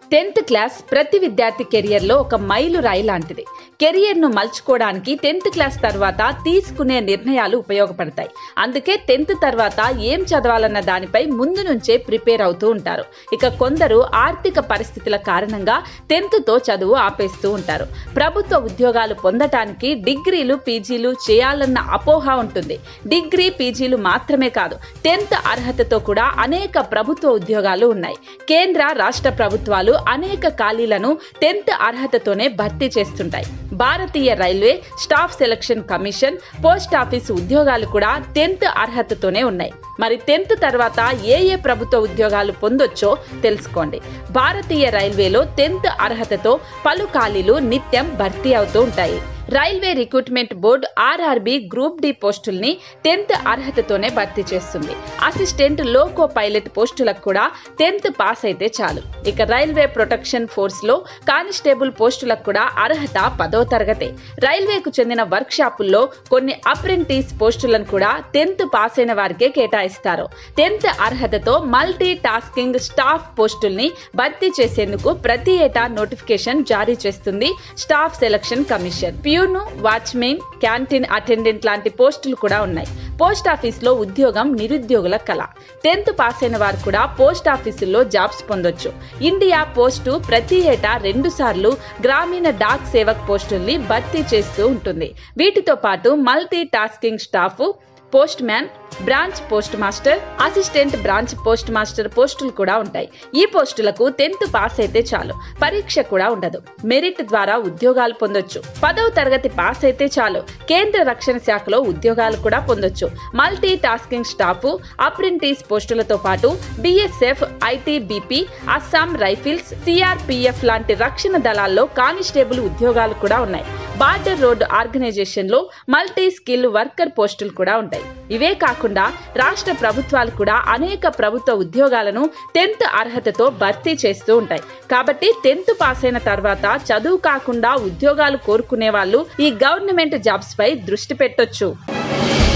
tenth class ప్రతి విద్యార్థి కెరియర్లో ఒక మైలు రాయి లాంటిది కెరియర్ను మలుచుకోవడానికి టెన్త్ క్లాస్ తర్వాత తీసుకునే నిర్ణయాలు ఉపయోగపడతాయి అందుకే టెన్త్ తర్వాత ఏం చదవాలన్న దానిపై ముందు నుంచే ప్రిపేర్ అవుతూ ఉంటారు ఇక కొందరు ఆర్థిక పరిస్థితుల కారణంగా టెన్త్తో చదువు ఆపేస్తూ ఉంటారు ప్రభుత్వ ఉద్యోగాలు పొందటానికి డిగ్రీలు పీజీలు చేయాలన్న అపోహ ఉంటుంది డిగ్రీ పీజీలు మాత్రమే కాదు టెన్త్ అర్హతతో కూడా అనేక ప్రభుత్వ ఉద్యోగాలు ఉన్నాయి కేంద్ర రాష్ట్ర ప్రభుత్వాలు అనేక ఖాళీలను టెన్త్ అర్హతతోనే భర్తీ చేస్తుంటాయి భారతీయ railway staff selection commission post office ఉద్యోగాలు కూడా టెన్త్ అర్హతతోనే ఉన్నాయి మరి టెన్త్ తర్వాత ఏ ఏ ప్రభుత్వ ఉద్యోగాలు పొందొచ్చో తెలుసుకోండి భారతీయ రైల్వేలో టెన్త్ అర్హతతో పలు ఖాళీలు నిత్యం భర్తీ అవుతూ ఉంటాయి railway recruitment board RRB group D పోస్టుల్ని టెన్త్ అర్హతతోనే భర్తీ చేస్తుంది అసిస్టెంట్ లోకో పైలట్ పోస్టులకు కూడా టెన్త్ పాస్ అయితే చాలు ఇక రైల్వే ప్రొటెక్షన్ ఫోర్స్ లో కానిస్టేబుల్ పోస్టులకు కూడా అర్హత పదో తరగతే రైల్వేకు చెందిన వర్క్ షాపుల్లో కొన్ని అప్రెంటిస్ పోస్టులను కూడా టెన్త్ పాస్ అయిన వారికే కేటాయిస్తారు టెన్త్ అర్హతతో మల్టీ టాస్కింగ్ స్టాఫ్ పోస్టుల్ని భర్తీ చేసేందుకు ప్రతి ఏటా నోటిఫికేషన్ జారీ చేస్తుంది staff selection commission peon watchmen canteen attendant లాంటి పోస్టులు కూడా ఉన్నాయి పోస్ట్ ఆఫీస్లో ఉద్యోగం నిరుద్యోగుల కళ టెన్త్ పాస్ అయిన వారు కూడా పోస్ట్ ఆఫీసుల్లో జాబ్స్ పొందొచ్చు ఇండియా పోస్టు ప్రతి ఏటా రెండు సార్లు గ్రామీణ డాక్ సేవక్ పోస్టుల్ని భర్తీ చేస్తూ ఉంటుంది వీటితో పాటు multi tasking staff postman branch postmaster assistant branch postmaster పోస్టులు కూడా ఉంటాయి ఈ పోస్టులకు టెన్త్ పాస్ అయితే చాలు పరీక్ష కూడా ఉండదు మెరిట్ ద్వారా ఉద్యోగాలు పొందొచ్చు పదవ తరగతి పాస్ అయితే చాలు కేంద్ర రక్షణ శాఖలో ఉద్యోగాలు కూడా పొందొచ్చు మల్టీ టాస్కింగ్ స్టాఫ్ అప్రెంటిస్ పోస్టులతో పాటు BSF ITBP Assam rifles CRPF లాంటి రక్షణ దళాల్లో కానిస్టేబుల్ ఉద్యోగాలు కూడా ఉన్నాయి బార్డర్ రోడ్ ఆర్గనైజేషన్ లో మల్టీ స్కిల్ వర్కర్ పోస్టులు కూడా ఉంటాయి ఇవే కాకుండా రాష్ట్ర ప్రభుత్వాలు కూడా అనేక ప్రభుత్వ ఉద్యోగాలను టెన్త్ అర్హతతో భర్తీ చేస్తూ ఉంటాయి కాబట్టి టెన్త్ పాస్ అయిన తర్వాత చదువు కాకుండా ఉద్యోగాలు కోరుకునే వాళ్ళు ఈ గవర్నమెంట్ జాబ్స్ పై దృష్టి పెట్టొచ్చు